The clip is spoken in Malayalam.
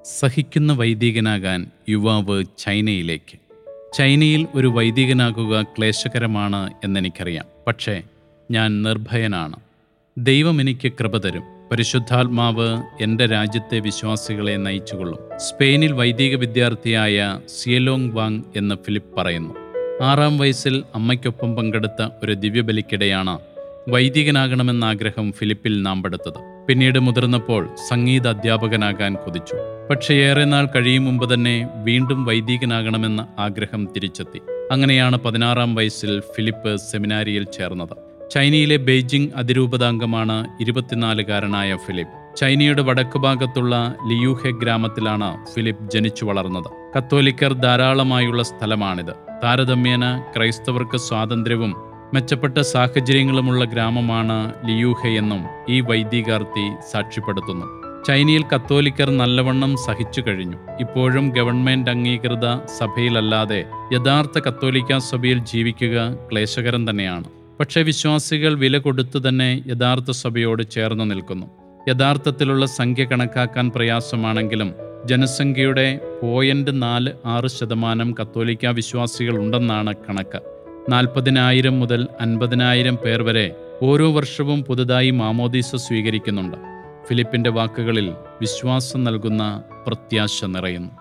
സഹിക്കുന്ന വൈദികനാകാൻ യുവാവ് ചൈനയിലേക്ക് ചൈനയിൽ ഒരു വൈദികനാകുക ക്ലേശകരമാണ് എന്നെനിക്കറിയാം പക്ഷേ ഞാൻ നിർഭയനാണ് ദൈവം എനിക്ക് കൃപ തരും പരിശുദ്ധാത്മാവ് എൻ്റെ രാജ്യത്തെ വിശ്വാസികളെ നയിച്ചുകൊള്ളും സ്പെയിനിൽ വൈദിക വിദ്യാർത്ഥിയായ സിയലോങ് വാങ് എന്ന് ഫിലിപ്പ് പറയുന്നു ആറാം വയസ്സിൽ അമ്മയ്ക്കൊപ്പം പങ്കെടുത്ത ഒരു ദിവ്യബലിക്കിടെയാണ് വൈദികനാകണമെന്ന ആഗ്രഹം ഫിലിപ്പിൽ നാമ്പെടുത്തത് പിന്നീട് മുതിർന്നപ്പോൾ സംഗീത അധ്യാപകനാകാൻ കൊതിച്ചു പക്ഷേ ഏറെ നാൾ കഴിയും മുമ്പ് തന്നെ വീണ്ടും വൈദികനാകണമെന്ന ആഗ്രഹം തിരിച്ചെത്തി അങ്ങനെയാണ് പതിനാറാം വയസ്സിൽ ഫിലിപ്പ് സെമിനാരിയിൽ ചേർന്നത് ചൈനയിലെ ബെയ്ജിംഗ് അതിരൂപതാംഗമാണ് ഇരുപത്തിനാലുകാരനായ ഫിലിപ്പ് ചൈനയുടെ വടക്കുഭാഗത്തുള്ള ലിയൂഹെ ഗ്രാമത്തിലാണ് ഫിലിപ്പ് ജനിച്ചു വളർന്നത് കത്തോലിക്കർ ധാരാളമായുള്ള സ്ഥലമാണിത് താരതമ്യേന ക്രൈസ്തവർക്ക് സ്വാതന്ത്ര്യവും മെച്ചപ്പെട്ട സാഹചര്യങ്ങളുമുള്ള ഗ്രാമമാണ് ലിയൂഹെ എന്നും ഈ വൈദികാർത്ഥി സാക്ഷ്യപ്പെടുത്തുന്നു ചൈനയിൽ കത്തോലിക്കർ നല്ലവണ്ണം സഹിച്ചു കഴിഞ്ഞു ഇപ്പോഴും ഗവൺമെന്റ് അംഗീകൃത സഭയിലല്ലാതെ യഥാർത്ഥ കത്തോലിക്ക സഭയിൽ ജീവിക്കുക ക്ലേശകരം തന്നെയാണ് പക്ഷേ വിശ്വാസികൾ വില കൊടുത്തു തന്നെ യഥാർത്ഥ സഭയോട് ചേർന്ന് നിൽക്കുന്നു യഥാർത്ഥത്തിലുള്ള സംഖ്യ കണക്കാക്കാൻ പ്രയാസമാണെങ്കിലും ജനസംഖ്യയുടെ പോയിന്റ് നാല് ആറ് ശതമാനം കത്തോലിക്ക വിശ്വാസികൾ ഉണ്ടെന്നാണ് കണക്ക് നാൽപ്പതിനായിരം മുതൽ അൻപതിനായിരം പേർ വരെ ഓരോ വർഷവും പുതുതായി മാമോദീസ സ്വീകരിക്കുന്നുണ്ട് ഫിലിപ്പിന്റെ വാക്കുകളിൽ വിശ്വാസം നൽകുന്ന പ്രത്യാശ നിറയുന്നു